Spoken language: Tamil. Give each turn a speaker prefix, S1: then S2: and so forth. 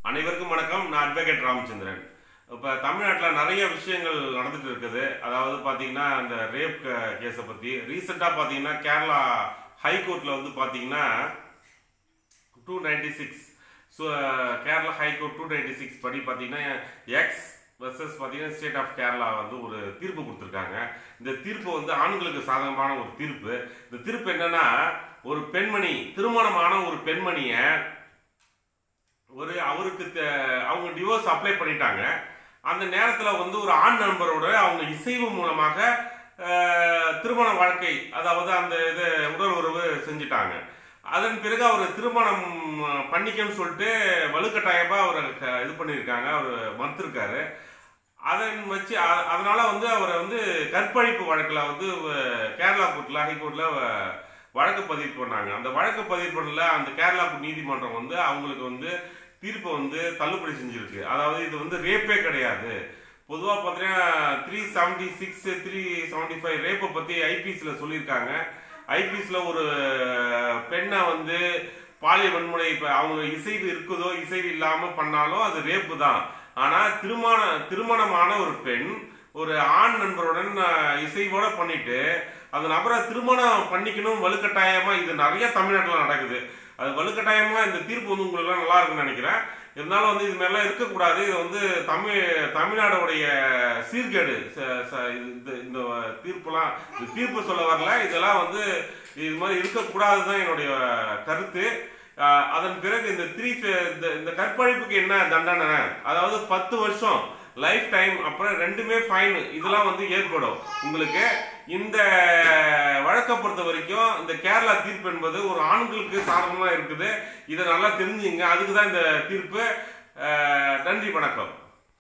S1: அனைவருக்கும் வணக்கம் நான் அட்வொகேட் ராமச்சந்திரன் இப்போ தமிழ்நாட்டில் நிறைய விஷயங்கள் நடந்துட்டு இருக்குது அதாவது பார்த்தீங்கன்னா இந்த ரேப் கேஸை பற்றி ரீசெண்டாக பார்த்தீங்கன்னா கேரளா ஹைகோர்ட்டில் வந்து பார்த்தீங்கன்னா two ninety six so Kerala high court two ninety six படி பார்த்தீங்கன்னா எக்ஸ் வெர்சஸ் பார்த்தீங்கன்னா ஸ்டேட் ஆஃப் கேரளா வந்து ஒரு தீர்ப்பு கொடுத்துருக்காங்க இந்த தீர்ப்பு வந்து ஆண்களுக்கு சாதகமான ஒரு தீர்ப்பு இந்த தீர்ப்பு என்னன்னா ஒரு பெண்மணி திருமணமான ஒரு பெண்மணியை ஒரு அவருக்கு தே- அவங்க டிவோர்ஸ் அப்ளை பண்ணிட்டாங்க அந்த நேரத்தில் வந்து ஒரு ஆண் நண்பரோட அவங்க இசைவு மூலமாக அஹ், திருமண வாழ்க்கை அதாவது அந்த இது உடல் உறவு செஞ்சுட்டாங்க அதன் பிறகு அவர் திருமணம் பண்ணிக்கன்னு சொல்லிட்டு வலுக்கட்டாயமாக அவர் இது பண்ணியிருக்காங்க அவர் மறுத்திருக்காரு அதன் வச்சு அ- அதனால வந்து அவரை வந்து கற்பழிப்பு வழக்கில் வந்து அஹ், கேரளா கோர்ட்டில் ஹைகோர்ட்டில் வழக்கு பதிவு பண்ணாங்க அந்த வழக்கு பதிவு பண்ணல அந்த கேரளா நீதிமன்றம் வந்து அவங்களுக்கு வந்து தீர்ப்பை வந்து தள்ளுபடி செஞ்சிருக்கு அதாவது இது வந்து ரேப்பே கிடையாது பொதுவாக பார்த்தீங்கன்னா three seventy six three seventy five ரேப்பை பற்றி ஐபிஎஸ்ல சொல்லியிருக்காங்க ஐபிஎஸ்ல ஒரு பெண்ணை வந்து பாலியல் வன்முறை இப்போ அவங்க இசைவு இருக்குதோ இசைவு இல்லாமல் பண்ணாலும் அது ரேப்பு தான் ஆனால் திருமண திருமணமான ஒரு பெண் ஒரு ஆண் நண்பருடன் அஹ், இசைவோட பண்ணிட்டு அந்த நபரை திருமணம் பண்ணிக்கணும் வலுக்கட்டாயமா இது நிறைய தமிழ்நாட்டில் நடக்குது அது வலுக்கட்டாயமா இந்த தீர்ப்பு வந்து உங்களுக்கு நல்லா இருக்குன்னு நினைக்கிறேன் இருந்தாலும் வந்து இது மாதிரிலாம் இருக்கக்கூடாது இது வந்து தமிழ் தமிழ்நாடுடைய சீர்கேடு ச- ச- இந்த இந்த தீர்ப்புலாம் இது தீர்ப்பு சொல்ல வரல இதெல்லாம் வந்து இது மாதிரி இருக்கக்கூடாது தான் என்னுடைய கருத்து ஆஹ் அதன் பிறகு இந்த த்ரீ இந்த இந்த கற்பழிப்புக்கு என்ன தண்டனை அதாவது பத்து வருஷம் லைஃப் டைம் அப்புறம் ரெண்டுமே ஃபைன் இதெல்லாம் வந்து ஏற்படும் உங்களுக்கு இந்த வழக்கை பொறுத்த வரைக்கும் இந்த கேரளா தீர்ப்பு என்பது ஒரு ஆண்களுக்கு சாதகமாக இருக்குது இதை நல்லா தெரிஞ்சுங்க அதுக்கு தான் இந்த தீர்ப்பு ஆஹ் நன்றி வணக்கம்